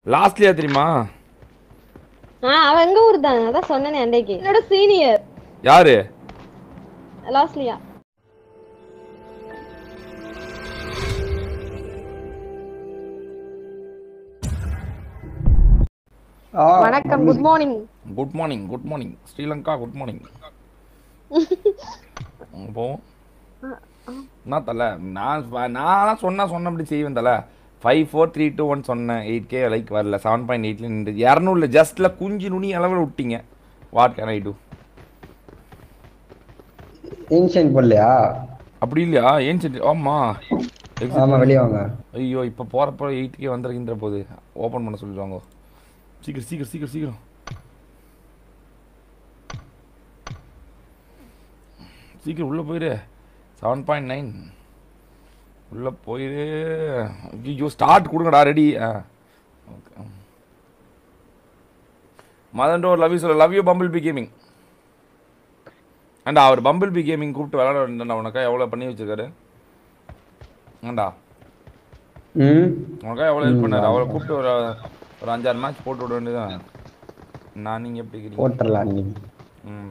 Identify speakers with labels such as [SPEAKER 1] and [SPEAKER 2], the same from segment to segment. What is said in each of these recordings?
[SPEAKER 1] லாஸ்ட்லியா தெரியுமா
[SPEAKER 2] ஆ அவ எங்க ஊர் தான் அதான் சொன்னேனே அன்னைக்கு என்னோட சீனியர்
[SPEAKER 1] யாரு
[SPEAKER 2] லாஸ்ட்லியா
[SPEAKER 3] ஆ,
[SPEAKER 2] வணக்கம் good morning
[SPEAKER 1] good morning good morning Sri Lanka good morning போவோம் என்ன தல நான் நான் சொன்னா சொன்னபடி செய்வேன் தல five four three two one சொன்னேன் எயிட் கே லைக் வரல செவன் பாயிண்ட் எயிட்ல நின்று இரநூறுல ஜஸ்ட்ல குஞ்சு நுனி அளவில் விட்டீங்க வாட் கேன் ஐ டூ
[SPEAKER 3] ஏன்ஷியன் போடலையா
[SPEAKER 1] அப்படி இல்லையா ஏன் சரி ஆமா
[SPEAKER 3] ஆமா வெளியே வாங்க
[SPEAKER 1] ஐயோ இப்போ போகிறப்போ எயிட் கே வந்துருக்கின்ற போது ஓப்பன் பண்ண சொல்லிடுவாங்க சீக்கிரம் சீக்கிரம் சீக்கிரம் சீக்கிரம் சீக்கிரம் உள்ளே போயிரு செவன் பாயிண்ட் நைன் உள்ளே போயிரு ஐயோ ஸ்டார்ட் கொடுங்கடா ரெடி ஆ ஓகே மதன் ஒரு லவ் யூ சொல்ல love you bumble bee gaming ஏண்டா அவர் பம்பிள் பி கேமிங் கூப்பிட்டு விளாட வேண்டாம் உனக்கா எவ்வளோ பண்ணி வச்சிருக்காரு ஏண்டா
[SPEAKER 3] ம்
[SPEAKER 1] உனக்கா எவ்வளோ ஹெல்ப்
[SPEAKER 3] ம்,
[SPEAKER 1] பண்ணாரு
[SPEAKER 3] ஆமா.
[SPEAKER 1] அவளை கூப்பிட்டு ஒரு ஒரு அஞ்சாறு மேட்ச் போட்டு விட வேண்டியதான் நான் நீங்கள் எப்படி இருக்கிறீங்க
[SPEAKER 3] போட்டுடலாம் நீ
[SPEAKER 1] ம்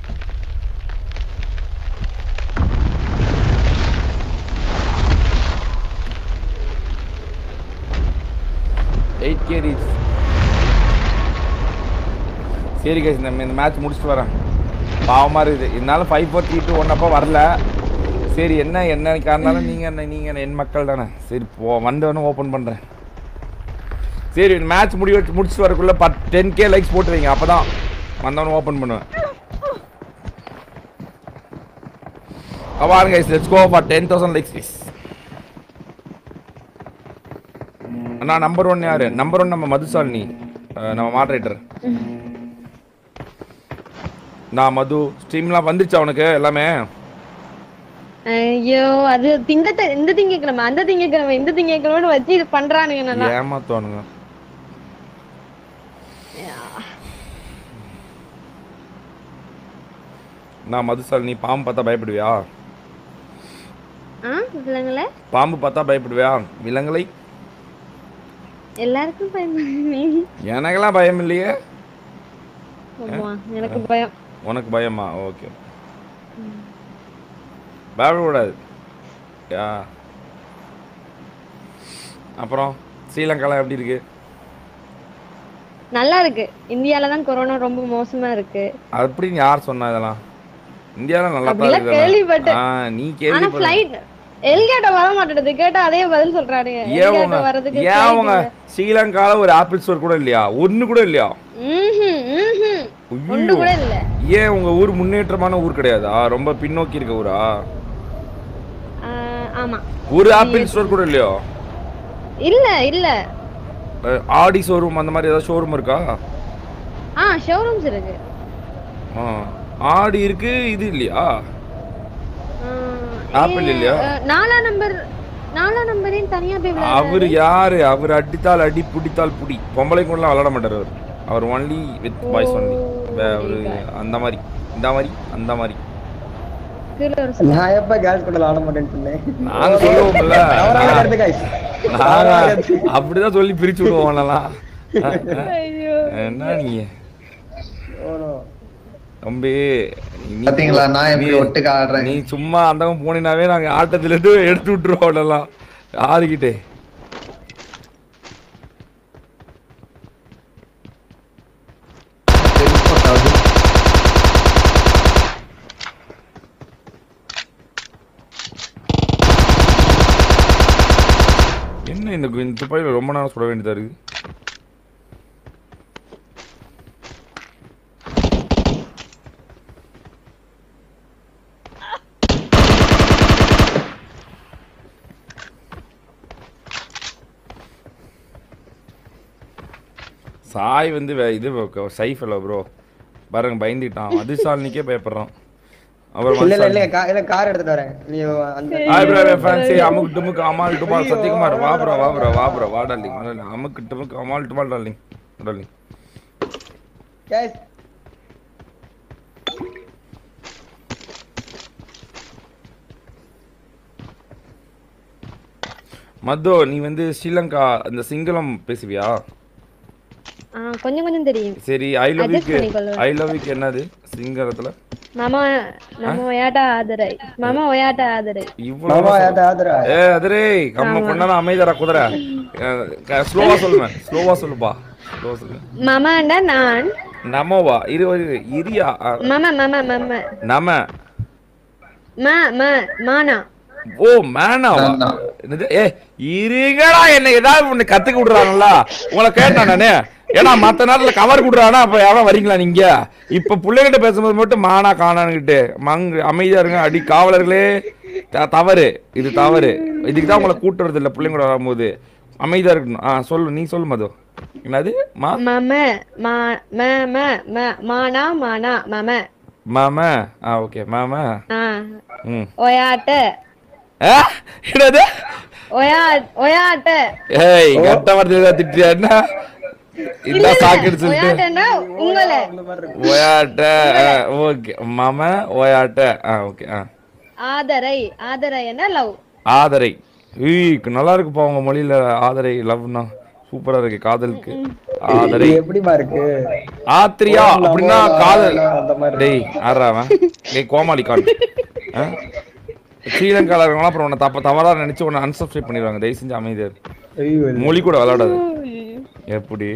[SPEAKER 1] எயிட் கே ரீச் சரி கைஸ் இந்த இந்த மேட்ச் முடிச்சுட்டு வரேன் பாவமாக இருக்குது இருந்தாலும் five four three two one அப்போ வரல சரி என்ன என்ன காரணாலும் நீங்கள் என்ன நீங்கள் என் மக்கள் தானே சரி போ வந்தவனும் ஓப்பன் பண்ணுறேன் சரி மேட்ச் முடி வச்சு முடிச்சுட்டு வரக்குள்ள பத் டென் கே லைக்ஸ் போட்டு வைங்க அப்போ தான் வந்தவனும் ஓப்பன் பண்ணுவேன் பாருங்க let's go for ten thousand likes please அண்ணா நம்பர் ஒன் யாரு நம்பர் ஒன் நம்ம மதுசாலினி அஹ் நம்ம மாடரேட்டர் நான் மது ஸ்ட்ரீம்லாம் வந்துருச்சா உனக்கு எல்லாமே
[SPEAKER 2] ஐயோ அது திங்கத்த இந்த திங்கக்கிழமை அந்த திங்கக்கிழமை இந்த திங்கக்கிழமை வச்சு இது பண்றானுங்க நல்லா
[SPEAKER 1] ஏமாத்துவானுங்க நான் மதுசாலினி பாம்பு பார்த்தா பயப்படுவியா
[SPEAKER 2] ஆ இல்லைங்கள
[SPEAKER 1] பாம்பு பார்த்தா பயப்படுவியா விலங்குலை
[SPEAKER 2] எல்லாருக்கும் பயம்
[SPEAKER 1] எனக்கெல்லாம் பயம் இல்லையே
[SPEAKER 2] ஆமா எனக்கு பயம்
[SPEAKER 1] உனக்கு பயமா ஓகே பயப்படக்கூடாது யா அப்புறம் ஸ்ரீலங்காலாம் எப்படி இருக்கு
[SPEAKER 2] நல்லா இருக்கு இந்தியால தான் கொரோனா ரொம்ப மோசமா இருக்கு
[SPEAKER 1] அப்படின்னு யார் சொன்னா இதெல்லாம் இந்தியாவில் நல்லா தான்
[SPEAKER 2] அப்படிலாம்
[SPEAKER 1] இருக்கு
[SPEAKER 2] கேள்விப்பட்டேன்.
[SPEAKER 1] ஆ நீ
[SPEAKER 2] ஆனா
[SPEAKER 1] கேள்விப்பட்ட
[SPEAKER 2] ஃபிளைட் எல்கேட்ட வர மாட்டேங்குது கேட்டா அதே பதில் சொல்றானுங்க
[SPEAKER 1] ஏன் உங்க
[SPEAKER 2] எல்கேட்ட வரதுக்கு
[SPEAKER 1] ஏன்
[SPEAKER 2] flight
[SPEAKER 1] உங்க
[SPEAKER 2] இல்ல.
[SPEAKER 1] ஸ்ரீலங்கால ஒரு ஆப்பிள் ஸ்டோர் கூட இல்லையா ஒண்ணு கூட இல்லையா
[SPEAKER 2] ம்ஹும், ம்ஹும். ஒண்ணு
[SPEAKER 1] ஐயோ.
[SPEAKER 2] கூட இல்ல
[SPEAKER 1] ஏன் உங்க ஊர் முன்னேற்றமான ஊர் கிடையாதா ரொம்ப பின்னோக்கி இருக்க ஊரா
[SPEAKER 2] ஆ, ஆமா
[SPEAKER 1] ஒரு ஆப்பிள் ஸ்டோர் கூட இல்லையா
[SPEAKER 2] இல்ல இல்ல
[SPEAKER 1] அஹ், ஆடி ஷோரூம் அந்த மாதிரி ஏதாவது ஷோரூம் இருக்கா
[SPEAKER 2] ஆ ஷோரூம்ஸ் இருக்கு
[SPEAKER 1] ஆ. ஆடி இருக்கு இது இல்லையா
[SPEAKER 2] ஆ,
[SPEAKER 1] ஆப்பிள்
[SPEAKER 2] ஏ,
[SPEAKER 1] இல்லையா?
[SPEAKER 2] அ, நாலா நம்பர் நாலா நம்பரையும் தனியா போய் விளையாட
[SPEAKER 1] அவர் யாரு அவர் அடித்தால் அடி பிடித்தால் புடி பொம்பளை கொண்டலாம் விளாட மாட்டார் அவர் அவர் ஒன்லி வித் பாய்ஸ் ஒன்லி அவரு அந்த மாதிரி இந்த மாதிரி அந்த மாதிரி
[SPEAKER 2] கீழே ஒரு
[SPEAKER 3] நான் எப்ப கேர்ள்ஸ் கூட விளாட மாட்டேன்னு சொன்னேன்
[SPEAKER 1] நாங்க சொல்லுவோம்ல
[SPEAKER 3] தவறான கருத்து guys.
[SPEAKER 1] நாங்க
[SPEAKER 3] தவறான கருத்து.
[SPEAKER 1] அப்படிதான் சொல்லி பிரிச்சு விடுவோம் எல்லாம்
[SPEAKER 2] ஐயோ
[SPEAKER 1] என்ன நீங்க
[SPEAKER 3] Oh no.
[SPEAKER 1] தம்பி நீ-
[SPEAKER 4] பாத்தீங்களா, நான் எப்படி
[SPEAKER 1] நீ-
[SPEAKER 4] ஒட்டுக்க ஆடுறேன்.
[SPEAKER 1] நீ சும்மா அந்தவன் போனினாவே நாங்க ஆட்டத்துல இருந்து எடுத்து விட்டுருவோம் எல்லாம் யாருக்கிட்டே
[SPEAKER 4] Teleport ஆகுது.
[SPEAKER 1] என்ன இந்த கு- இந்த துப்பாக்கியில் ரொம்ப நேரம் சுட வேண்டியதா இருக்கு சாய் வந்து வே- இது சைஃப் இல்லை ப்ரோ பாருங்க பயந்துட்டான் அதிசாலினிக்கே பயப்படுறான் அப்புறம்
[SPEAKER 3] இல்ல இல்ல
[SPEAKER 1] மனுஷாலினி.
[SPEAKER 3] இல்ல கா- இல்ல கார் எடுத்துட்டு வரேன் நீ அந்த
[SPEAKER 1] ஹாய் ப்ரோ ஃபேன்சி அமுக்கு டுமுக்கு அமால் டுமால் சத்தியகுமார் வா ப்ரோ வா ப்ரோ வா ப்ரோ வா டார்லிங் அமுக்கு டுமுக்கு அமால் டுமால் டார்லிங் டார்லிங்
[SPEAKER 3] guys
[SPEAKER 1] மத்தோ நீ வந்து ஸ்ரீலங்கா அந்த சிங்களம் பேசுவியா
[SPEAKER 2] ஆ, கொஞ்சம் கொஞ்சம் தெரியும்
[SPEAKER 1] சரி ஐ லவ்
[SPEAKER 2] Adjust
[SPEAKER 1] யூக்கு
[SPEAKER 2] பண்ணிக்கொள்ளுவேன்.
[SPEAKER 1] ஐ லவ் யூக்கு என்னது சிங்கரத்துல
[SPEAKER 2] மாமா நம்ம ஒயாட்ட ஆதரை மாமா ஒயாட்ட ஆதரை
[SPEAKER 1] இவ்வளவு
[SPEAKER 3] மாமா யாத்த ஆதரா
[SPEAKER 1] ஏ அதிரே கம்ம கொண்டாட அமைதரா குதிரை ஸ்லோவா சொல்லுவேன் ஸ்லோவா சொல்லுப்பா ஸ்லோவா சொல்லு
[SPEAKER 2] மாமாண்டா நான்
[SPEAKER 1] நமோவா இரு இரு, இரியா அ,
[SPEAKER 2] மாமா மாமா மாமா
[SPEAKER 1] நம
[SPEAKER 2] மா மா மானா
[SPEAKER 1] ஓ மேனாவா என்னது ஏ இருங்கடா என்ன ஏதாவது ஒண்ணு கத்துக்க விடுறாங்கல்ல உங்களை கேட்டேன் நானு ஏன்னா மத்த நேரத்துல கவர் கொடுறானா அப்ப யாரும் வரீங்களா நீங்க இப்ப பிள்ளைகிட்ட பேசும்போது மட்டும் மானா காணான்னுகிட்டு மங்கு அமைதியா இருங்க அடி காவலர்களே த- தவறு இது தவறு இதுக்கு தான் உங்களை கூட்டு வரது இல்ல பிள்ளைங்க கூட வரும்போது அமைதியா இருக்கணும் ஆ சொல்லு நீ சொல்லு மது என்னது மா
[SPEAKER 2] மாம மா ம ம ம மானா மானா மாம
[SPEAKER 1] மாமா ஆ ஓகே மாமா
[SPEAKER 2] ஆ
[SPEAKER 1] ம்
[SPEAKER 2] ஒயாட்ட
[SPEAKER 1] ஆ என்னது
[SPEAKER 2] ஒயா ஒயாட்ட
[SPEAKER 1] ஏய் கட்ட வார்த்தை திட்டியா என்ன இந்த சாக்கெட் சொல்லிட்டு
[SPEAKER 2] ஒயாட்டன்னா உங்களை
[SPEAKER 1] ஒயாட்ட ஓகே மாமா ஒயாட்ட ஆ ஓகே ஆ
[SPEAKER 2] ஆதரை ஆதரை என்ன லவ்
[SPEAKER 1] ஆதரை ஈ நல்லா இருக்குப்பா உங்க மொழியில ஆதரை லவ்னா சூப்பரா இருக்கு காதலுக்கு ஆதரை
[SPEAKER 3] இது எப்படிமா இருக்கு
[SPEAKER 1] ஆத்திரியா அப்படின்னா காதல்
[SPEAKER 3] அந்த மாதிரி
[SPEAKER 1] டேய் ஆடுறா அவன் டேய் கோமாளி கான் ஆ? ஸ்ரீலங்கால இருக்கவங்களாம் அப்புறம் உன்னை தப்ப தவறா நினைச்சு உன்னை அன்சப்ஸ்கிரைப் பண்ணிடுவாங்க தயவு செஞ்சு அமைதியா இரு.
[SPEAKER 3] ஐயோ
[SPEAKER 1] மொழி கூட விளையாடாது எப்படி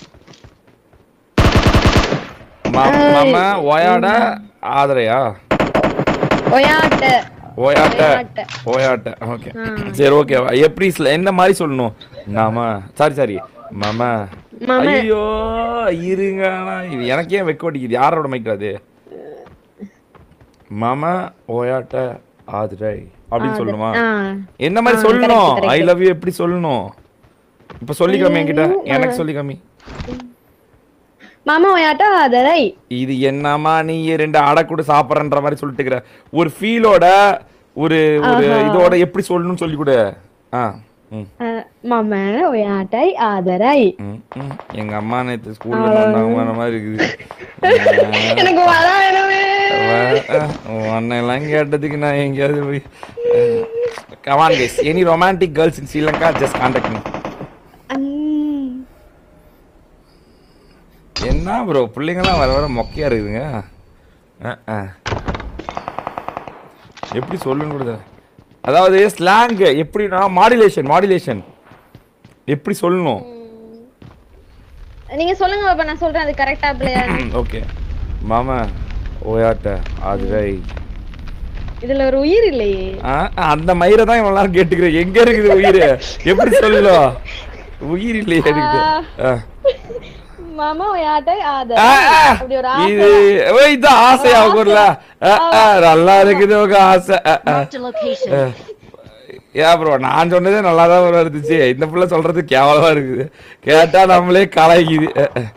[SPEAKER 1] மா- மாமா ஒயாட ஆதரையா
[SPEAKER 2] ஒயாட்ட
[SPEAKER 1] ஓயாட்ட
[SPEAKER 2] ஒயாட்ட.
[SPEAKER 1] ஓயாட்ட ஓகே சரி ஓகே எப்படி ஸ்ல- எந்த மாதிரி சொல்லணும் நாம சாரி சாரி மாமா
[SPEAKER 2] மாமா.
[SPEAKER 1] ஐயோ இருங்க இது எனக்கே வெக்க அடிக்குது யாரோட மைக் அது மாமா ஓயாட்ட ஆதிரை அப்படின்னு சொல்லணுமா
[SPEAKER 2] ஆ
[SPEAKER 1] என்ன மாதிரி
[SPEAKER 2] ஆ,
[SPEAKER 1] சொல்லணும்
[SPEAKER 2] correct,
[SPEAKER 1] I
[SPEAKER 2] correct.
[SPEAKER 1] Love you எப்படி சொல்லணும் இப்ப சொல்லிக்காம என்கிட்ட எனக்கு சொல்லிக்காமி
[SPEAKER 2] மாமா ஒயாட்ட ஆதரை
[SPEAKER 1] இது என்னமா நீ ரெண்டு அடை கூட சாப்பிட்றன்ற மாதிரி சொல்லிட்டு இருக்கிற ஒரு ஃபீலோட ஒரு ஒரு இதோட எப்படி சொல்லணும்னு சொல்லி கொடு ஆ ம்
[SPEAKER 2] மாமா ஒயாட்டை ஆதரை
[SPEAKER 1] ம், ம். எங்க அம்மா நேத்து ஸ்கூல்ல இருந்து வந்தாங்க மாதிரி இருக்குது
[SPEAKER 2] எனக்கு வர வேணுமே
[SPEAKER 1] உன்னெல்லாம் கேட்டதுக்கு நான் எங்கேயாவது போய் come on guys any romantic girls in Sri Lanka just contact me
[SPEAKER 2] um,
[SPEAKER 1] என்ன ப்ரோ பிள்ளைங்கலாம் வர வர மொக்கையா இருக்குதுங்க அஹ், அஹ். எப்படி சொல்லுன்னு கொடுத்த அதாவது ஸ்லாங் எப்படின்னா மாடுலேஷன் மாடுலேஷன் எப்படி சொல்லணும்
[SPEAKER 2] நீங்க சொல்லுங்க பாப்பா நான் சொல்றேன் அது கரெக்டா பிள்ளையா
[SPEAKER 1] ஓகே மாமா ஓயாட்ட ஆதிரை
[SPEAKER 2] இதுல ஒரு உயிர் இல்லையே
[SPEAKER 1] ஆ, அந்த மயிரை தான் இவ்வளவு நேரம் கேட்டுக்கிறேன் எங்க இருக்குது உயிர் எப்படி சொல்லலாம் உயிர் இல்லையே எனக்கு ஆ.
[SPEAKER 2] மாமா ஒயாட்டை ஆதரை
[SPEAKER 1] ஆ, ஆ.
[SPEAKER 2] அப்படி ஒரு ஆசை
[SPEAKER 1] இது ஓ, இதான் ஆசையா ஊர்ல நல்லா இருக்குது உங்க ஆசை ஆ, ஆ.
[SPEAKER 4] Marked a location.
[SPEAKER 1] ஏன் ப்ரோ நான் சொன்னதே நல்லா தான் ப்ரோ இருந்துச்சு இந்த புள்ள சொல்றது கேவலமா இருக்குது கேட்டா நம்மளே கலாய்க்குது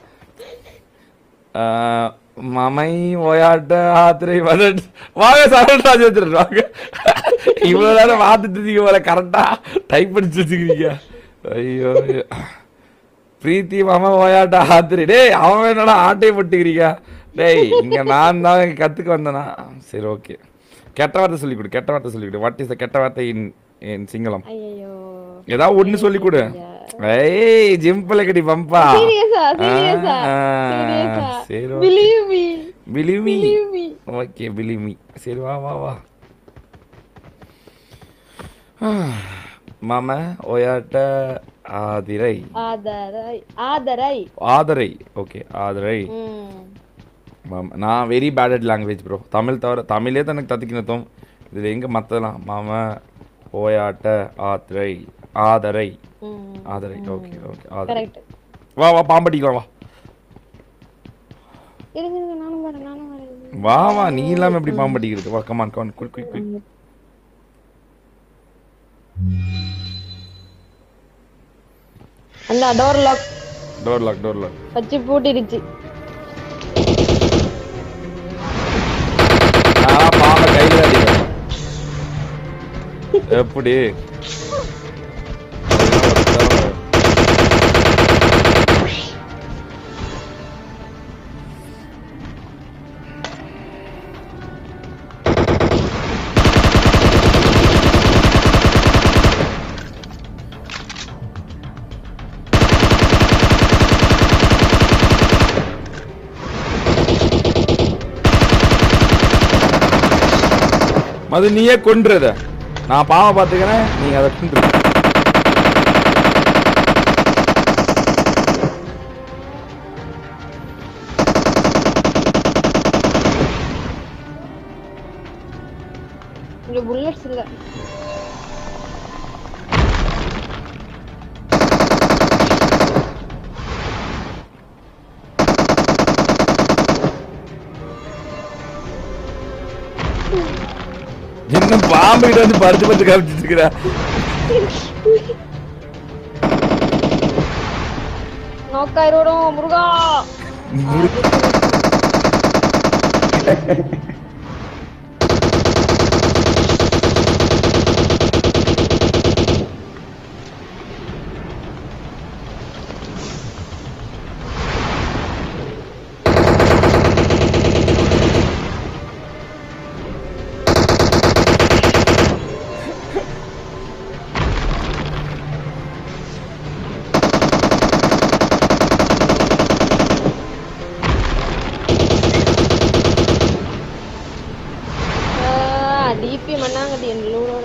[SPEAKER 1] அஹ், மமை ஓயாட்ட ஆத்திரை வதட் வாங்க சரண்ராஜ் வச்சிரு வாங்க இவ்வளவு நேரம் பார்த்துட்டு இருக்கீங்க போல கரெக்டா டைப் பண்ணி வச்சுக்கிறீங்க ஐயோ ஐயோ. பிரீத்தி மாமா ஓயாட்ட ஆத்திரை டேய் அவன் என்னடா ஆட்டையை போட்டுக்கிறீங்க டேய் இங்க நான் தான் கத்துக்க வந்தேனா சரி ஓகே கெட்ட வார்த்தை சொல்லி கொடு கெட்ட வார்த்தை சொல்லி கொடு வாட் இஸ் த கெட்ட வார்த்தை இன் இன் சிங்களம்
[SPEAKER 2] ஐயோ
[SPEAKER 1] ஏதாவது ஒண்ணு சொல்லி கொடு ஏய் ஜிம்பிள் கடி பம்பா
[SPEAKER 2] சீரியஸா சீரியஸா சீரியஸா
[SPEAKER 1] சரி
[SPEAKER 2] believe me
[SPEAKER 1] believe me
[SPEAKER 2] believe me
[SPEAKER 1] okay believe me சரி வா வா வா மாமா ஓயாட்ட ஆதிரை
[SPEAKER 2] ஆதரை ஆதரை
[SPEAKER 1] ஆதரை ஓகே ஆதரை
[SPEAKER 2] ம்
[SPEAKER 1] மாமா நான் very bad at language bro Tamil தவிர தமிழே தான் எனக்கு தத்திக்கணும் இதில் எங்கே மற்றலாம் மாமா ஓயாட்ட ஆத்திரை ஆதரை
[SPEAKER 2] ம்
[SPEAKER 1] ஆதரை ஓகே ஓகே ஆதரை
[SPEAKER 2] கரெக்ட்
[SPEAKER 1] வா வா பாம்பட்டிக்கலாம் வா
[SPEAKER 2] இருங்க இருங்க நானும் வரேன் நானும் வரேன்
[SPEAKER 1] வா வா நீ இல்லாம எப்படி பாம்பட்டிக்கிறது வா come on come on quick quick quick
[SPEAKER 2] அந்த door lock
[SPEAKER 1] door lock door lock
[SPEAKER 2] வச்சு பூட்டிடுச்சு
[SPEAKER 1] நான் பாம்பை கையில் அடிக்கிறேன் எப்படி மது நீயே கொன்றுத நான் பாவம் பார்த்துக்கிறேன் நீங்க அதை கொன்று
[SPEAKER 2] இங்க புல்லட்ஸ் இல்ல
[SPEAKER 1] என்ன பாம்பு கிட்ட வந்து படுத்து படுத்து காமிச்சிட்டு இருக்கிற
[SPEAKER 2] நோக்காயிரோடும் முருகா டிபி மண்ணாங்கட்டி என் லூடோட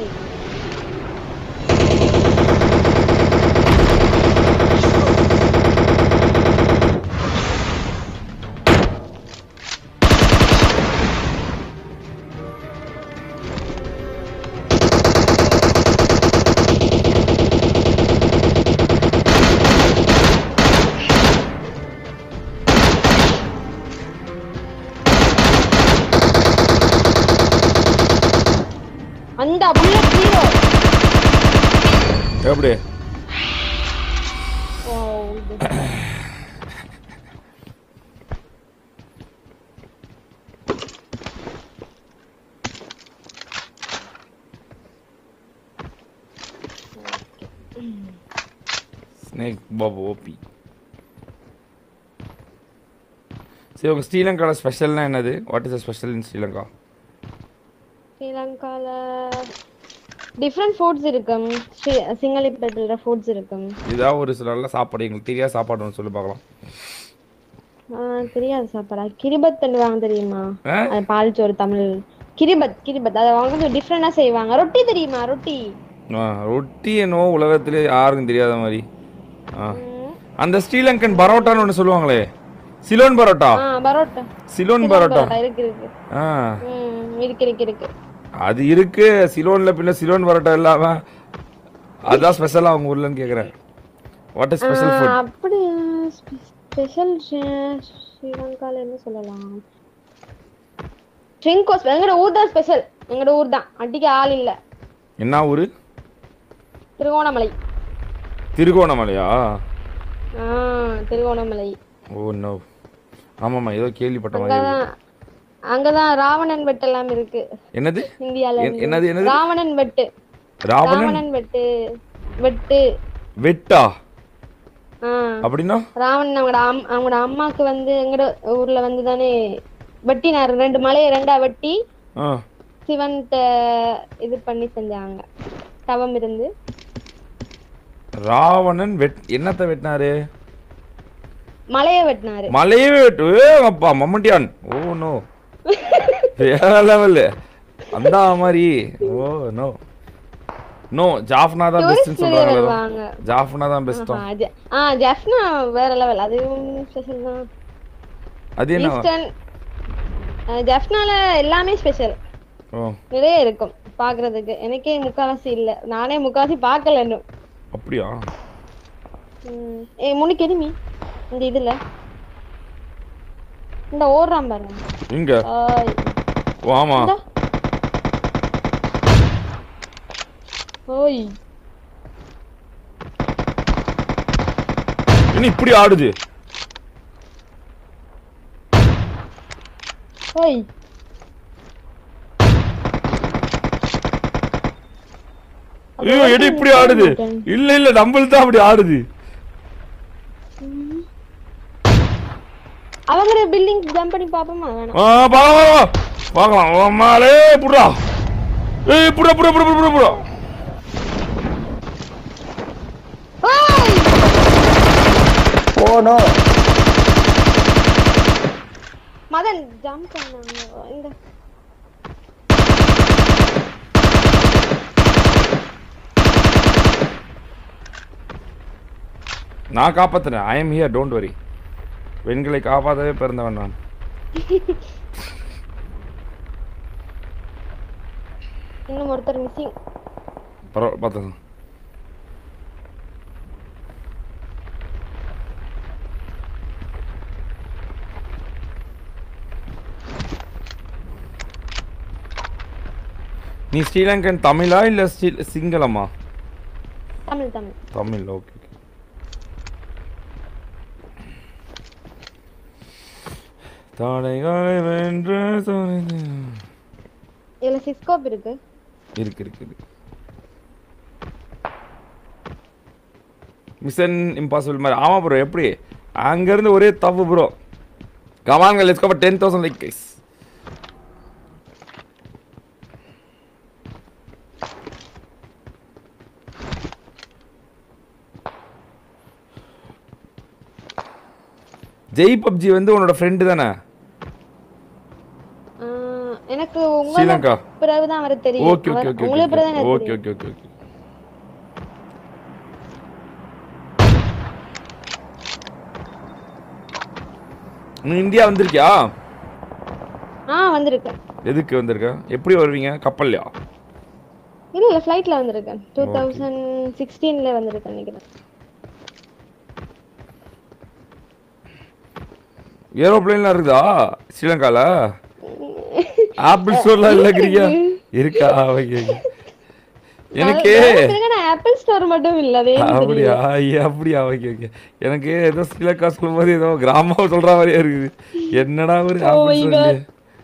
[SPEAKER 2] அந்த புல்லட் ஹீரோ
[SPEAKER 1] எப்படி
[SPEAKER 2] ஓ இது.
[SPEAKER 1] ஸ்னேக் பாபு ஓபி சரி உங்க ஸ்ரீலங்காவில் ஸ்பெஷல்னா என்னது what is special in Sri Lanka
[SPEAKER 2] ஸ்ரீலங்கால டிஃப்ரெண்ட் ஃபுட்ஸ் இருக்கும் ஸ்ரீ- சிங்களிப்பேட்டில் ஃபுட்ஸ் இருக்கும்
[SPEAKER 1] இதான் ஒரு சில நல்ல சாப்பாடு எங்களுக்கு தெரியாத சாப்பாடு ஒன்று சொல்லி பார்க்கலாம்
[SPEAKER 2] ஆ, தெரியாது சாப்பாடா கிரிபத் வாங்க தெரியுமா
[SPEAKER 1] ஆ?
[SPEAKER 2] அது பால் சோறு தமிழ் கிரிபத் கிரிபத் அதை அவங்க கொஞ்சம் டிஃப்ரெண்டா செய்வாங்க ரொட்டி தெரியுமா ரொட்டி
[SPEAKER 1] ஆ ரொட்டி என்னவோ உலகத்திலே யாருக்கும் தெரியாத மாதிரி ஆ
[SPEAKER 2] ம்.
[SPEAKER 1] அந்த ஸ்ரீலங்கன் பரோட்டான்னு ஒன்று சொல்லுவாங்களே சிலோன் பரோட்டா
[SPEAKER 2] ஆ பரோட்டா
[SPEAKER 1] சிலோன் பரோட்டா
[SPEAKER 2] பரோட்டா இருக்கு இருக்கு
[SPEAKER 1] ஆ
[SPEAKER 2] ம் இருக்கு இருக்கு இருக்கு
[SPEAKER 1] அது இருக்கு சிலோன்ல பின்ன சிலோன் பரோட்டா இல்லாம அதான் ஸ்பெஷலா அவங்க ஊர்லன்னு கேக்குறேன் வாட் இஸ் ஸ்பெஷல்
[SPEAKER 2] ஆ,
[SPEAKER 1] ஃபுட்
[SPEAKER 2] அப்படி ஸ்பெஷல் ஸ்ரீலங்கால என்ன சொல்லலாம் ட்ரிங்கோஸ் எங்கட ஊர் தான் ஸ்பெஷல் எங்கட ஊர் தான் அடிக்க ஆள் இல்ல
[SPEAKER 1] என்ன ஊரு
[SPEAKER 2] திருகோணமலை
[SPEAKER 1] திருகோணமலையா
[SPEAKER 2] ஆ திருகோணமலை
[SPEAKER 1] ஓ நோ ஆமாம்மா ஏதோ கேள்விப்பட்ட மாதிரி இருக்கு.
[SPEAKER 2] அங்கதான் அங்கதான் ராவணன் வெட்டு எல்லாம் இருக்கு
[SPEAKER 1] என்னது
[SPEAKER 2] இந்தியால
[SPEAKER 1] என்- என்னது என்னது
[SPEAKER 2] ராவணன் வெட்டு
[SPEAKER 1] ராவணன்
[SPEAKER 2] ராவணன் வெட்டு வெட்டு
[SPEAKER 1] வெட்டா
[SPEAKER 2] ஆ
[SPEAKER 1] அப்படின்னா
[SPEAKER 2] ராவணன் அவங்களோட அம் அவங்களோட அம்மாக்கு வந்து எங்கட ஊர்ல வந்து தானே வெட்டினாரு ரெண்டு மலையை ரெண்டா வெட்டி
[SPEAKER 1] ஆ
[SPEAKER 2] சிவன்கிட்ட இது பண்ணி செஞ்சாங்க தவம் இருந்து
[SPEAKER 1] ராவணன் வெட் என்னத்த வெட்டினாரு
[SPEAKER 2] மலையை வெட்டினாரு
[SPEAKER 1] மலையே வெட்டு ஏ, அப்பா மம்மட்டியான் ஓ நோ வேற லெவல் அந்த மாதிரி ஓ நோ நோ ஜாஃப்னா தான் பெஸ்ட்னு
[SPEAKER 2] நிறைய
[SPEAKER 1] சொல்றாங்களே
[SPEAKER 2] வருவாங்க
[SPEAKER 1] ஜாஃப்னா தான் பெஸ்ட்டா
[SPEAKER 2] ஆஹா, ஜ- ஆ ஜெஃப்னா வேற லெவல் அது ஸ்பெஷல் தான்
[SPEAKER 1] அது என்ன
[SPEAKER 2] ஈஸ்டர்ன் ஜெஃப்னால எல்லாமே ஸ்பெஷல்
[SPEAKER 1] ஓ
[SPEAKER 2] நிறைய இருக்கும் பாக்குறதுக்கு எனக்கே முக்காவாசி இல்ல நானே முக்காவாசி பார்க்கல இன்னும்
[SPEAKER 1] அப்படியா
[SPEAKER 2] ம். ஏய் முன்னுக்கு எதுமி இந்த இதுல இந்த ஓடுறான் பாருங்க
[SPEAKER 1] இங்க
[SPEAKER 2] ஆய்.
[SPEAKER 1] ஓ ஆமா
[SPEAKER 2] இந்தா. ஓய்
[SPEAKER 1] என்ன இப்படி ஆடுது
[SPEAKER 2] ஓய்
[SPEAKER 1] ஐயோ எடி இப்படி ஆடுது இல்ல இல்ல நம்மள் தான் அப்படி ஆடுது
[SPEAKER 2] அவங்க பில்டிங் ஜம்ப் பண்ணி பாப்போமா வேணாம்
[SPEAKER 1] ஆ பார்க்கலாம் பார்க்கலாம் அம்மாலே புடுறா ஏய் புடுறா புடுறா புடுறா புடுறா புடுறா
[SPEAKER 2] ஓய்
[SPEAKER 3] ஓ நோ
[SPEAKER 2] மதன் ஜம்ப் பண்ணாங்க இந்த
[SPEAKER 1] நான் காப்பாத்துறேன் I am here don't worry பெண்களை காப்பாற்றவே பிறந்தவன் நான்
[SPEAKER 2] இன்னும் ஒருத்தர் மிஸ்ஸிங்
[SPEAKER 1] பரவாயில்ல பார்த்துக்கலாம் நீ ஸ்ரீலங்கன் தமிழா இல்லை ஸ்ரீ சிங்களமா
[SPEAKER 2] தமிழ் தமிழ்
[SPEAKER 1] தமிழ் ஓகே ஓகே தாடைகளை வென்ற துணிந்து-
[SPEAKER 2] இதுல சிஸ்கோப் இருக்கு
[SPEAKER 1] இருக்கு இருக்கு இருக்கு மிஷன் இம்பாசிபிள் மாதிரி ஆமாம் ப்ரோ எப்படி அங்கேருந்து ஒரே தப்பு ப்ரோ கமான்ங்க let's cover ten thousand like guys Jai PUBG வந்து உன்னோட ஃப்ரெண்டு தானே
[SPEAKER 2] ஆஹ் எனக்கு
[SPEAKER 1] ஸ்ரீலங்கா.
[SPEAKER 2] உங்களோட பிறகுதான் அவரை தெரியும்
[SPEAKER 1] ஓகே ஓகே
[SPEAKER 2] அவர்-
[SPEAKER 1] ஓகே
[SPEAKER 2] உங்களுக்கு பிறகுதான் எனக்கு
[SPEAKER 1] ஓகே
[SPEAKER 2] தெரியும்
[SPEAKER 1] ஓகே ஓகே ஓகே நீ இந்தியா வந்திருக்கியா
[SPEAKER 2] ஆ வந்திருக்கேன்
[SPEAKER 1] எதுக்கு வந்திருக்க எப்படி வருவீங்க கப்பல்லையா
[SPEAKER 2] இல்ல இல்ல ஃப்ளைட்ல வந்திருக்கேன் டூ தௌசண்ட் சிக்ஸ்டீன்ல வந்திருக்கேன் நினைக்கிறேன்
[SPEAKER 1] ஏரோப்ளேன்லாம் இருக்குதா ஸ்ரீலங்கால ஆப்பிள் ஸ்டோர்லாம் இல்லைங்கிறீங்க இருக்கா ஓகே ஓகே எனக்கு
[SPEAKER 2] ஆப்பிள் ஸ்டோர் மட்டும் இல்ல அது ஏன்னு தெரியல.
[SPEAKER 1] அப்படியா ஐயா அப்படியா ஓகே ஓகே எனக்கு ஏதோ ஸ்ரீலங்கா சொல்லும்போது ஏதோ கிராமம் சொல்ற மாதிரியே இருக்குது என்னடா ஒரு
[SPEAKER 2] Oh
[SPEAKER 1] ஆப்பிள்
[SPEAKER 2] my
[SPEAKER 1] சொல்லி
[SPEAKER 2] God.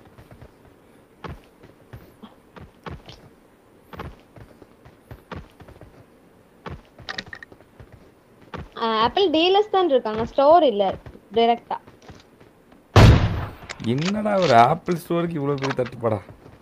[SPEAKER 2] ஆப்பிள் டீலர்ஸ் தான் இருக்காங்க ஸ்டோர் இல்ல டைரக்டா
[SPEAKER 1] என்னடா ஒரு ஆப்பிள் ஸ்டோருக்கு இவ்வளோ பெரிய தட்டுப்பாடா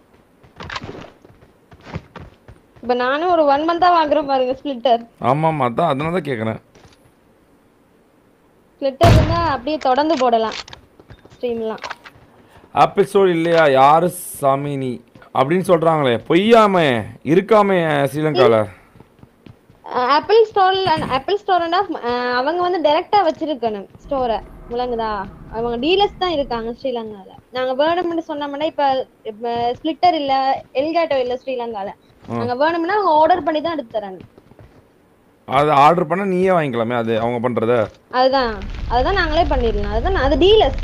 [SPEAKER 2] இப்ப நானும் ஒரு ஒன் மந்தா வாங்குறேன் பாருங்க ஸ்பிளிட்டர்
[SPEAKER 1] ஆமாம் அதான் அதனால தான் கேட்குறேன்
[SPEAKER 2] ஸ்பிளிட்டர் இருந்தா அப்படியே தொடர்ந்து போடலாம் ஸ்ட்ரீம்லாம்
[SPEAKER 1] ஆப்பிள் ஸ்டோர் இல்லையா யாரு சாமி நீ அப்படின்னு சொல்றாங்களே பொய்யாம இருக்காமே ஸ்ரீலங்கால
[SPEAKER 2] ஆப்பிள் ஸ்டோர்ல ஆப்பிள் ஸ்டோர்னா அவங்க வந்து டைரக்டா வச்சிருக்கணும் ஸ்டோரை முழங்குதா அவங்க டீலர்ஸ் தான் இருக்காங்க ஸ்ரீலங்கால நாங்க வேணும்னு சொன்னோம்னா இப்ப ஸ்பிளிட்டர் இல்ல எல்காட்டோ இல்ல ஸ்ரீலங்கால நாங்க வேணும்னா அவங்க ஆர்டர் பண்ணி தான் எடுத்து தராங்க
[SPEAKER 1] அது ஆர்டர் பண்ண நீயே வாங்கிக்கலாமே அது அவங்க பண்றத
[SPEAKER 2] அதுதான் அதுதான் நாங்களே பண்ணிடலாம் அதுதான் அது டீலர்ஸ்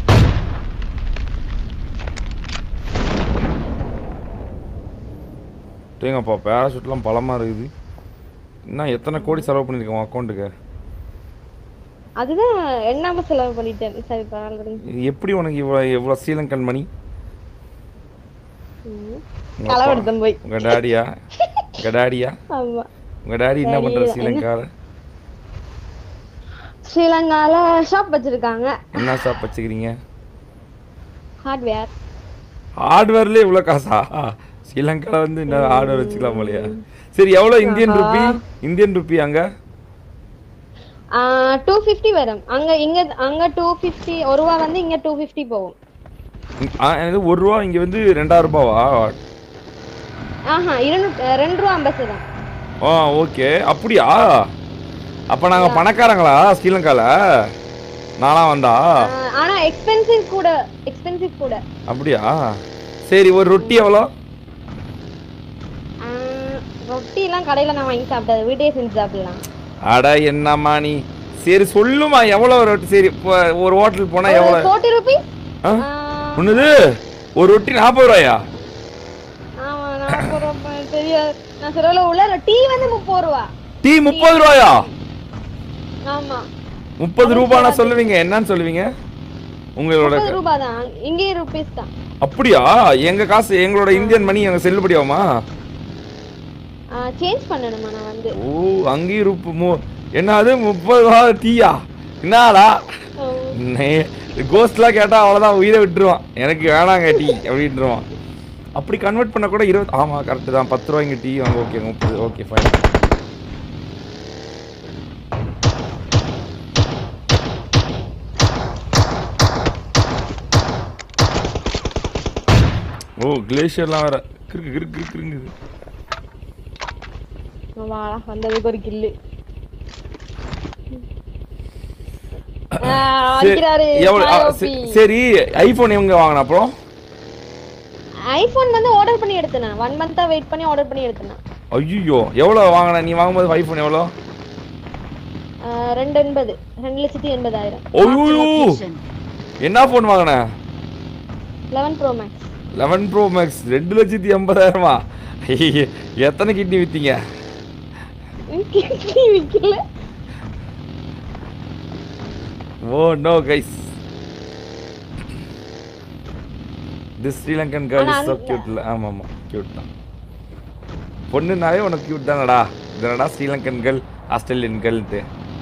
[SPEAKER 1] தேங்கப்பா பேராஷூட்லாம் பலமா இருக்குது இன்னும் எத்தனை கோடி செலவு பண்ணியிருக்கேன் உன் அக்கௌண்ட்டுக்கு
[SPEAKER 2] அதுதான் எண்ணாம செலவு பண்ணிட்டேன் சரி பரவாயில்ல
[SPEAKER 1] எப்படி உனக்கு இவ்வளோ இவ்வளோ ஸ்ரீலங்கன் மணி
[SPEAKER 2] ம்.
[SPEAKER 1] உங்க
[SPEAKER 2] களவெடுத்தேன் போய்
[SPEAKER 1] உங்க டாடியா உங்க டாடியா
[SPEAKER 2] ஆமா
[SPEAKER 1] உங்க டாடி என்ன பண்ற
[SPEAKER 2] Daddy,
[SPEAKER 1] ஸ்ரீலங்கால
[SPEAKER 2] ஸ்ரீலங்கால ஷாப் வச்சிருக்காங்க
[SPEAKER 1] என்ன ஷாப் வச்சுக்கிறீங்க
[SPEAKER 2] ஹார்ட்வேர்
[SPEAKER 1] ஹார்ட்வேர்ல இவ்வளோ காசா ஸ்ரீலங்கால வந்து என்ன ஹார்ட்வேர் வச்சுக்கலாம் போலையா சரி எவ்வளோ இந்தியன் ருப்பி இந்தியன் ருப்பி அங்க
[SPEAKER 2] டூ ஃபிஃப்டி வரும் அங்க இங்க அங்க டூ ஃபிஃப்டி ஒரு ரூபா வந்து இங்க டூ ஃபிஃப்டி போகும்
[SPEAKER 1] ஆ, இது ஒரு ரூபா இங்க வந்து ரெண்டாயிரம் ரூபாவா
[SPEAKER 2] ஆஹா இருநூத்தி ரெண்டு ரூபா ஐம்பது தான்
[SPEAKER 1] ஆ ஓகே அப்படியா அப்ப நாங்க பணக்காரங்களா ஸ்ரீலங்கால நானா வந்தா
[SPEAKER 2] ஆஹ் ஆனா எக்ஸ்பென்சிவ் கூட எக்ஸ்பென்சிவ் கூட
[SPEAKER 1] அப்படியா சரி ஒரு ரொட்டி எவ்வளோ
[SPEAKER 2] ஆஹ் ரொட்டி எல்லாம் கடையில நான் வாங்கி சாப்பிட்டது வீட்டையே செஞ்சு சாப்பிடலாம்
[SPEAKER 1] அட என்னம்மா நீ சரி சொல்லுமா எவ்வளோ ரொட்டி சரி இப்போ ஒரு ஹோட்டல் போனா எவ்வளோ
[SPEAKER 2] ஃபோர்ட்டி ருபீஸ்
[SPEAKER 1] ஆ? ஒண்ணுது ஒரு ரொட்டி நாற்பது ரூபாயா
[SPEAKER 2] ஆமா நாற்பது ரூபா தெரியாது நான் சொல்ல உள்ள டீ வந்து முப்பது ரூபா
[SPEAKER 1] டீ முப்பது ரூபாயா
[SPEAKER 2] ஆமா
[SPEAKER 1] முப்பது ரூபானா சொல்லுவீங்க என்னன்னு சொல்லுவீங்க உங்களோட
[SPEAKER 2] முப்பது ரூபா தான் இங்கேயே ருபீஸ் தான்
[SPEAKER 1] அப்படியா எங்க காசு எங்களோட இந்தியன் மணி எங்க செல்லுபடியாகுமா
[SPEAKER 2] சேஞ்ச் பண்ணணுமா நான் வந்து
[SPEAKER 1] ஓ அங்கேயும் ரூபு மு என்னது முப்பது ரூபா டீயா என்னடா கோஸ்ட்லாம் கேட்டா அவ்வளோதான் உயிரை விட்டுருவான் எனக்கு வேணாங்க டீ அப்படின்ட்டுருவான் அப்படி கன்வெர்ட் பண்ண கூட இருபது ஆமா கரெக்டு தான் பத்து ரூபாய்ங்க டீ வாங்க ஓகே முப்பது ஓகே ஃபைன் ஓ கிளேஷியர்லாம் வேற கிறுக்கு கிறுக்கு கிறுக்குங்குது
[SPEAKER 2] வாடா வந்ததுக்கு ஒரு கில்லு ஆஹ்,
[SPEAKER 1] சரி,
[SPEAKER 2] அடிக்கிறாரு
[SPEAKER 1] எவ்வளவு ஆ,
[SPEAKER 2] சாயோபி.
[SPEAKER 1] சரி, சரி ஐபோன் எங்க வாங்கின அப்புறம்
[SPEAKER 2] ஐபோன் வந்து ஆர்டர் பண்ணி எடுத்தேன் ஒன் மந்தா வெயிட் பண்ணி ஆர்டர் பண்ணி எடுத்தேன்
[SPEAKER 1] ஐயோ எவ்வளோ வாங்கின நீ வாங்கும்போது ஐபோன் எவ்வளோ
[SPEAKER 2] ஆஹ், ரெண்டு எண்பது ரெண்டு லட்சத்தி எண்பதாயிரம்
[SPEAKER 1] ஐயோ என்ன ஃபோன் வாங்கின
[SPEAKER 2] eleven pro max
[SPEAKER 1] eleven pro max ரெண்டு லட்சத்தி எண்பதாயிரமா ஐயே, எத்தனை கிட்னி வித்தீங்க
[SPEAKER 2] கிட்னி விக்கல
[SPEAKER 1] oh no guys this Sri Lankan girl
[SPEAKER 2] ஆனா
[SPEAKER 1] இஸ் ஸோ
[SPEAKER 2] அந்த-
[SPEAKER 1] கியூட்ல ஆமாம் ஆமாம் கியூட் தான் பொண்ணுனாவே உனக்கு கியூட் தானடா இதனடா ஸ்ரீலங்கன் கேர்ள் ஆஸ்திரேலியன் கேர்ள்ட்டு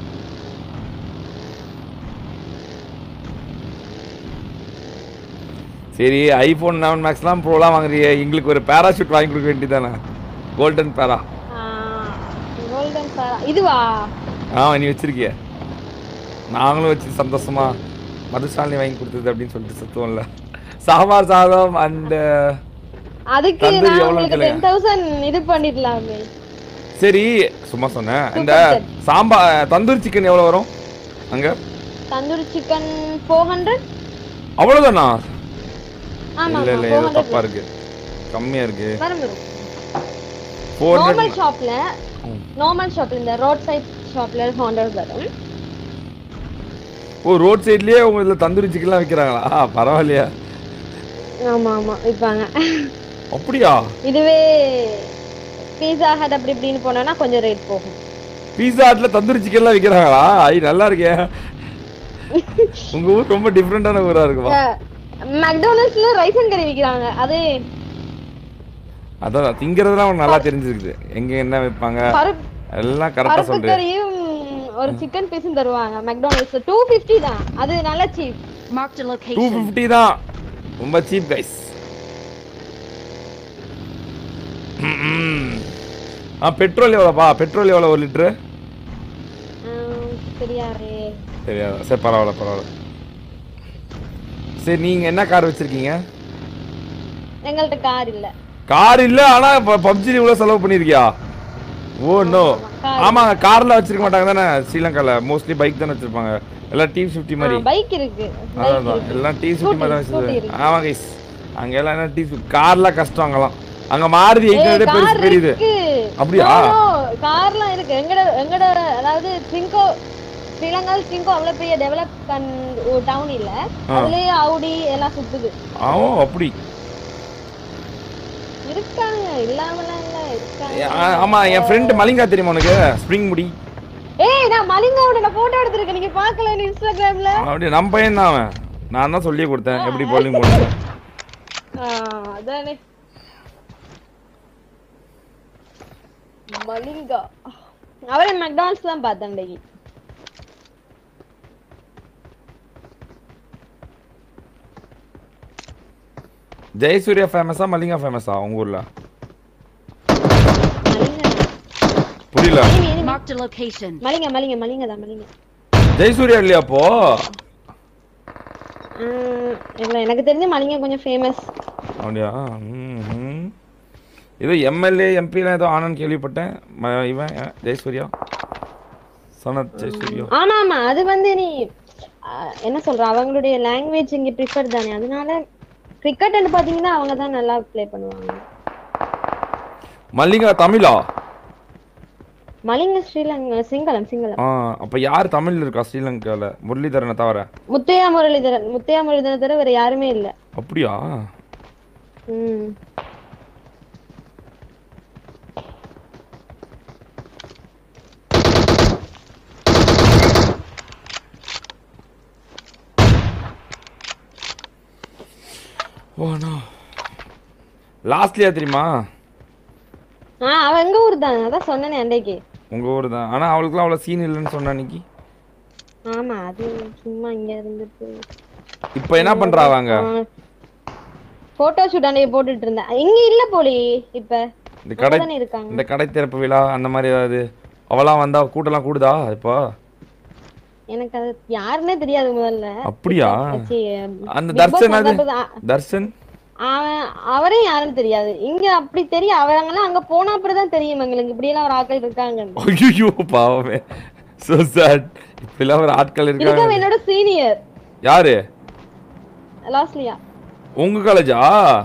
[SPEAKER 1] சரி ஐஃபோன் லெவன் மேக்ஸ்லாம் ப்ரோலாம் வாங்குறியே எங்களுக்கு ஒரு பேராஷூட் வாங்கி கொடுக்க வேண்டியதானே கோல்டன் பேரா
[SPEAKER 2] கோல்டன் சாரா இதுவா
[SPEAKER 1] ஆ நீ வச்சிருக்கிய நாங்களும் வச்சு சந்தோஷமா மதுசாலினி வாங்கி கொடுத்தது அப்படின்னு சொல்லிட்டு சுத்துவோம்ல சாம்பார் சாதம் அண்ட்
[SPEAKER 2] அதுக்கு
[SPEAKER 1] தந்தூரி
[SPEAKER 2] நான்
[SPEAKER 1] எவ்வளவு
[SPEAKER 2] உங்களுக்கு
[SPEAKER 1] கேளுங்க.
[SPEAKER 2] டென் தௌசண்ட் இது பண்ணிடலாமே
[SPEAKER 1] சரி சும்மா சொன்னேன் இந்த
[SPEAKER 2] Super
[SPEAKER 1] சாம்பார் தந்தூரி சிக்கன் எவ்வளோ வரும் அங்க
[SPEAKER 2] தந்தூரி சிக்கன் ஃபோர் ஹண்ட்ரட்
[SPEAKER 1] அவ்வளோதானா
[SPEAKER 2] ஆமா
[SPEAKER 1] இல்ல இல்ல
[SPEAKER 2] ஃபோர்
[SPEAKER 1] ஏதோ தப்பா
[SPEAKER 2] ஹண்ட்ரட்
[SPEAKER 1] இருக்கு கம்மியா இருக்கு
[SPEAKER 2] வரும் வரும்
[SPEAKER 1] ஃபோர்
[SPEAKER 2] நார்மல்
[SPEAKER 1] ஹண்ட்ரட்
[SPEAKER 2] ஷாப்ல நார்மல் ஷாப்ல இந்த ரோட் சைட் ஷாப்ல ஹண்ட்ரட் வரும்
[SPEAKER 1] ஓ ரோட் சைட்லயே உங்க இதுல தந்தூரி சிக்கன்லாம் விற்கிறாங்களா பரவாயில்லையா
[SPEAKER 2] ஆமா ஆமா விற்பாங்க
[SPEAKER 1] அப்படியா
[SPEAKER 2] இதுவே பீஸா ஹட் அப்படி இப்படின்னு போனோம்னா கொஞ்சம் ரேட் போகும்
[SPEAKER 1] பீஸா ஹட்ல தந்தூரி சிக்கன்லாம் விற்கிறாங்களா ஐ நல்லா இருக்கே உங்க ஊர் ரொம்ப டிஃப்ரெண்டான ஊரா இருக்குமா
[SPEAKER 2] மெக்டானல்ட்ஸ்ல ரைஸ் அண்ட் கறி விக்கிறாங்க அது
[SPEAKER 1] அதான் திங்கிறதுலாம் உனக்கு நல்லா தெரிஞ்சிருக்குது எங்க என்ன வைப்பாங்க
[SPEAKER 2] பருப்பு
[SPEAKER 1] எல்லாம் கரெக்டா
[SPEAKER 2] பருப்பு
[SPEAKER 1] சொல்றேன்
[SPEAKER 2] கறியும் ஒரு சிக்கன் பீஸும் தருவாங்க மெக்டானல்ட்ஸ்ல டூ ஃபிஃப்டி தான் அது நல்ல cheap
[SPEAKER 4] Marked a
[SPEAKER 1] two
[SPEAKER 4] location.
[SPEAKER 1] Fifty தான் ரொம்ப சீப் கைஸ் ஆ பெட்ரோல் எவ்வளோப்பா பெட்ரோல் எவ்வளோ ஒரு லிட்ரு
[SPEAKER 2] தெரியாரே
[SPEAKER 1] தெரியாதா சரி பரவாயில்ல பரவாயில்ல சரி நீங்கள் என்ன கார் வச்சுருக்கீங்க
[SPEAKER 2] எங்கள்ட்ட கார் இல்ல
[SPEAKER 1] கார் இல்லை ஆனால் இப்போ பப்ஜி இவ்வளோ செலவு பண்ணியிருக்கியா ஓ நோ
[SPEAKER 2] car
[SPEAKER 1] ஆமாங்க கார்லாம் வச்சிருக்க மாட்டாங்க தானே ஸ்ரீலங்காவில் மோஸ்ட்லி பைக் தானே வச்சிருப்பாங்க எல்லாம் டீ ஃபிஃப்டி மாதிரி
[SPEAKER 2] பைக் இருக்கு பைக்
[SPEAKER 1] அதான்
[SPEAKER 2] இருக்கு
[SPEAKER 1] எல்லாம் டீ ஃபிஃப்டி மாதிரி தான்
[SPEAKER 2] Scooty
[SPEAKER 1] வச்சிருக்காங்க
[SPEAKER 2] இருக்கு.
[SPEAKER 1] ஆமா கைஸ் அங்க எல்லாம் என்ன டீ கார்லாம் கஷ்டம் அங்கெல்லாம் அங்க மாருதி எயிட்
[SPEAKER 2] ஏய்,
[SPEAKER 1] ஹண்ட்ரட் பெருசு
[SPEAKER 2] கார்
[SPEAKER 1] பெரியது
[SPEAKER 2] இருக்கு
[SPEAKER 1] அப்படியா?
[SPEAKER 2] No, no, கார்லாம் இருக்கு எங்கட எங்கட அதாவது சிங்கோ ஸ்ரீலங்கா சிங்கோ அவ்வளவு பெரிய டெவலப் டவுன் இல்ல
[SPEAKER 1] ஆ.
[SPEAKER 2] அதுலயே ஆவுடி எல்லாம் சுத்துது
[SPEAKER 1] ஆமா அப்படி
[SPEAKER 2] இருக்காங்க இல்லாமலாம் இல்ல இருக்காங்க
[SPEAKER 1] ஏ, ஆ- ஆமா என் ஃப்ரெண்ட் மலிங்கா தெரியுமா உனக்கு ஸ்ப்ரிங் முடி
[SPEAKER 2] ஏய் நான் மலிங்காவோட நான் போட்டோ எடுத்திருக்கேன் நீங்க பாக்கல இன்ஸ்டாகிராம்ல
[SPEAKER 1] அப்படி நம்ம பையன் தான் அவன் நான் தான் சொல்லியே கொடுத்தேன் எப்படி bowling போடணும்
[SPEAKER 2] ஆ, அதானே மலிங்கா அவரை மெக்டானல்ட்ஸ் தான் பார்த்தேன் அன்னைக்கு
[SPEAKER 1] ஜெயசூர்யா ஃபேமஸா மலிங்கா ஃபேமஸா உங்க ஊர்ல
[SPEAKER 2] மலிங்கா
[SPEAKER 1] புரியல
[SPEAKER 2] enemy, enemy.
[SPEAKER 4] Marked a location.
[SPEAKER 2] Malinga Malinga Malinga தான் மலிங்க
[SPEAKER 1] ஜெயசூர்யா இல்லையா அப்போ
[SPEAKER 2] ம், இல்ல எனக்கு தெரிஞ்ச மலிங்க கொஞ்சம் ஃபேமஸ்
[SPEAKER 1] அப்படியா ம், ம். ஏதோ எம்எல்ஏ எம்பிலாம் ஏதோ ஆனன்னு கேள்விப்பட்டேன் ம- இவன் அஹ், ஜெயசூர்யா சனத் ஜெயசூர்யா
[SPEAKER 2] ஆமா ஆமா அது வந்து நீ ஆ, என்ன சொல்ற அவங்களுடைய லாங்குவேஜ் இங்க ப்ரிஃபர் தானே அதனால கிரிக்கெட் பாத்தீங்கன்னா அவங்க தான் நல்லா ப்ளே பண்ணுவாங்க
[SPEAKER 1] மல்லிகா தமிழா
[SPEAKER 2] மலிங்க ஸ்ரீலங்கா சிங்களம் சிங்களம்
[SPEAKER 1] ஆ அப்ப யார் தமிழ்ல இருக்கா ஸ்ரீலங்கால முரளிதரனை தவிர
[SPEAKER 2] முத்தையா முரளிதரன் முத்தையா முரளிதரன் தவிர வேற யாருமே இல்ல
[SPEAKER 1] அப்படியா
[SPEAKER 2] ம்
[SPEAKER 1] ஓண்ணா லாஸ்ட்லியா தெரியுமா
[SPEAKER 2] ஆ அவ எங்க ஊர் தான் அதான் சொன்னேனே அன்றைக்கு
[SPEAKER 1] உங்க ஊர் தான் ஆனா அவளுக்குலாம் அவ்வளவு சீன் இல்லைன்னு சொன்னா அன்னைக்கு
[SPEAKER 2] ஆமா அது சும்மா இங்க இருந்துட்டு
[SPEAKER 1] இப்போ என்ன பண்றா அவங்க
[SPEAKER 2] போட்டோ ஷூட் அன்னைக்கு போட்டுட்டு இருந்தேன் இங்க இல்ல போலி இப்ப
[SPEAKER 1] இந்த கடை
[SPEAKER 2] தானே இருக்காங்க
[SPEAKER 1] இந்த கடை திறப்பு விழா அந்த மாதிரி ஏதாவது அவளாம் வந்தா கூட்டம்லாம் கூடுதா இப்போ
[SPEAKER 2] எனக்கு அது யாருன்னே தெரியாது முதல்ல
[SPEAKER 1] அப்படியா
[SPEAKER 2] சி,
[SPEAKER 1] அந்த
[SPEAKER 2] Big Boss
[SPEAKER 1] தர்ஷன் அது
[SPEAKER 2] வந்தப்ப தான்
[SPEAKER 1] தர்ஷன்
[SPEAKER 2] அவன் அவரே யாருன்னு தெரியாது இங்க அப்படி தெரியும் அவங்கலாம் அங்க போன அப்புறம் தான் தெரியும் எங்களுக்கு இப்படி எல்லாம் ஒரு ஆட்கள் இருக்காங்க
[SPEAKER 1] ஐயோ பாவமே சோ சாட் இப்படிலாம் ஒரு ஆட்கள்
[SPEAKER 2] இருக்கவ
[SPEAKER 1] இருக்காங்க
[SPEAKER 2] என்னோட சீனியர்
[SPEAKER 1] யாரு
[SPEAKER 2] லாஸ்ட்லியா
[SPEAKER 1] உங்க காலேஜா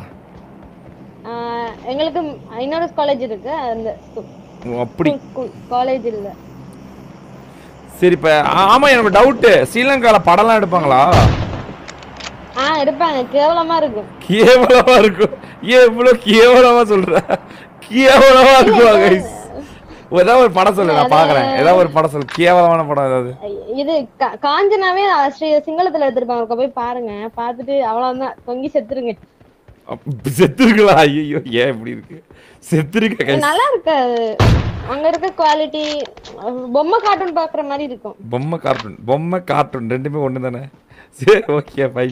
[SPEAKER 2] எங்களுக்கு இன்னொரு காலேஜ் இருக்கு அந்த
[SPEAKER 1] அப்படி
[SPEAKER 2] ஸ்கூல் காலேஜ் இல்ல
[SPEAKER 1] சரி இப்ப ஆமா எனக்கு டவுட் ஸ்ரீலங்கால படம்லாம் எடுப்பாங்களா
[SPEAKER 2] ஆ எடுப்பாங்க கேவலமா இருக்கும்
[SPEAKER 1] கேவலமா இருக்கும் ஏன் இவ்வளவு கேவலமா சொல்ற கேவலமா இருக்குமா கைஸ் ஏதாவது ஒரு படம் சொல்லு நான் பாக்குறேன் ஏதாவது ஒரு படம் சொல்லு கேவலமான படம் ஏதாவது
[SPEAKER 2] இது கா- காஞ்சனாவே ஸ்ரீ சிங்களத்துல எடுத்திருப்பாங்க ஒருக்கா போய் பாருங்க பார்த்துட்டு அவ்வளவுதான் தொங்கி செத்துருங்க
[SPEAKER 1] அப்ப செத்துருங்களா ஐயோ ஏன் இப்படி இருக்கு செத்துருக்க கைஸ்
[SPEAKER 2] நல்லா இருக்கு அது. அங்க இருக்க குவாலிட்டி பொம்மை கார்ட்டூன் பாக்குற மாதிரி இருக்கும்
[SPEAKER 1] பொம்மை கார்ட்டூன் பொம்மை கார்ட்டூன் ரெண்டுமே ஒண்ணு தானே சரி ஓகே ஃபைன்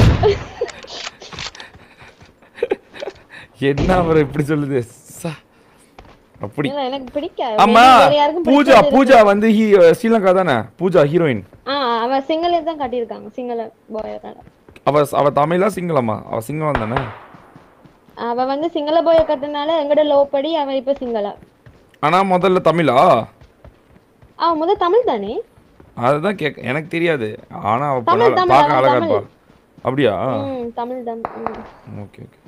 [SPEAKER 1] என்ன அப்புறம் இப்படி சொல்லுது சா. அப்படி
[SPEAKER 2] இல்ல எனக்கு பிடிக்காது
[SPEAKER 1] ஆமா
[SPEAKER 2] வேற யாருக்கும்
[SPEAKER 1] பூஜா
[SPEAKER 2] பிடிக்காது
[SPEAKER 1] பூஜா வந்து ஹீ- ஸ்ரீலங்கா தானே பூஜா ஹீரோயின்
[SPEAKER 2] ஆ அவ சிங்களே தான் காட்டியிருக்காங்க சிங்கள பாய்
[SPEAKER 1] அவ அவ தமிழா சிங்களமா அவ சிங்களம் தானே
[SPEAKER 2] அவ வந்து சிங்கள பாய கட்டினால எங்கட லோ படி அவ இப்ப சிங்களா
[SPEAKER 1] ஆனா முதல்ல தமிழா
[SPEAKER 2] அவ முத தமிழ் தானே
[SPEAKER 1] அதுதான் கேட்க எனக்கு தெரியாது ஆனா அவ
[SPEAKER 2] தமிழ்,
[SPEAKER 1] பொண்ணா-
[SPEAKER 2] தமிழ்,
[SPEAKER 1] பார்க்க
[SPEAKER 2] அவ
[SPEAKER 1] அழகா
[SPEAKER 2] தமிழ்.
[SPEAKER 1] இருப்பா அப்படியா
[SPEAKER 2] ம் தமிழ் தான் ம்.
[SPEAKER 1] ஓகே ஓகே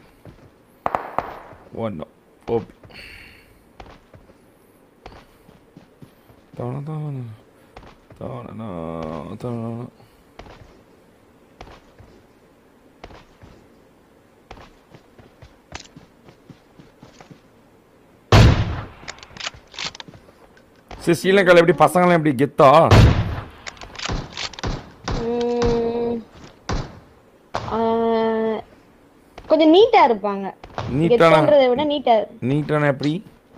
[SPEAKER 1] ஒன் ஓபி தான தான தான தான சரி ஸ்ரீலங்கால எப்படி பசங்களாம் எப்படி கெத்தா
[SPEAKER 2] ம். ஆ, கொஞ்சம் நீட்டா இருப்பாங்க
[SPEAKER 1] நீட்டான
[SPEAKER 2] கெத்துன்றதை விட நீட்டா
[SPEAKER 1] நீட்டான எப்படி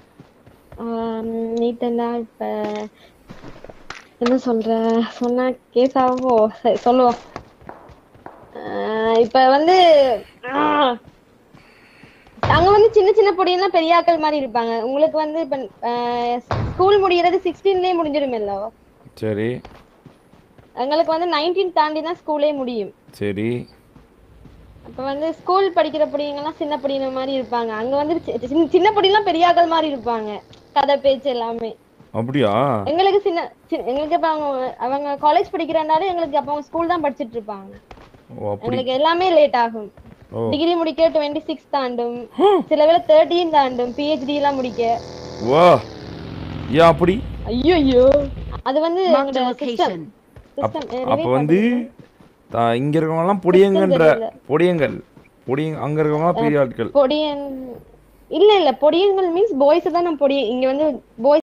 [SPEAKER 2] நீட்டா இப்ப என்ன சொல்ற சொன்னா கேஸ் ஆகும் சரி, சொல்லுவோம் ஆஹ் இப்ப வந்து ஆஹ் அங்க வந்து சின்ன சின்ன பொடியெல்லாம் பெரிய ஆட்கள் மாதிரி இருப்பாங்க உங்களுக்கு வந்து இப்ப ஸ்கூல் முடியறது சிக்ஸ்டீன்லயே முடிஞ்சிருமில்ல
[SPEAKER 1] சரி
[SPEAKER 2] எங்களுக்கு வந்து நைன்டீன் தாண்டி தான் ஸ்கூலே முடியும்
[SPEAKER 1] சரி
[SPEAKER 2] அப்ப வந்து ஸ்கூல் படிக்கிற பொடிங்கெல்லாம் சின்ன பொடிங்க மாதிரி இருப்பாங்க அங்க வந்து சி- சின்ன- சின்ன பொடியெல்லாம் பெரிய ஆட்கள் மாதிரி இருப்பாங்க கதை பேச்சு எல்லாமே
[SPEAKER 1] அப்படியா
[SPEAKER 2] எங்களுக்கு சின்ன சி- எங்களுக்கு இப்ப அவங்க அவங்க காலேஜ் படிக்கிறனால எங்களுக்கு அப்ப அவங்க ஸ்கூல் தான் படிச்சிட்டு இருப்பாங்க
[SPEAKER 1] ஓ அப்படி
[SPEAKER 2] எங்களுக்கு எல்லாமே லேட் ஆகும்
[SPEAKER 1] ஓ
[SPEAKER 2] டிகிரி முடிக்க டுவெண்ட்டி சிக்ஸ் தாண்டும் சில வேளை தேர்ட்டின் தாண்டும் பிஹெச்டி எல்லாம் முடிக்க
[SPEAKER 1] வா ஏன் அப்படி
[SPEAKER 2] ஐயோ ஐயோ அது வந்து
[SPEAKER 4] Marked a
[SPEAKER 2] எங்களோட சிஸ்டம்
[SPEAKER 4] location.
[SPEAKER 2] சிஸ்டம்
[SPEAKER 1] அப்ப வந்து தா- இங்க இருக்கவங்க எல்லாம் பொடியங்கன்ற
[SPEAKER 2] தெரியல.
[SPEAKER 1] பொடியங்கள் பொடியங்க அங்க இருக்கவங்க எல்லாம் பெரிய ஆட்கள்
[SPEAKER 2] பொடியன் இல்ல இல்ல பொடியன்கள் மீன்ஸ் பாய்ஸ் தான் நான் பொடியன் இங்க வந்து பாய்ஸ்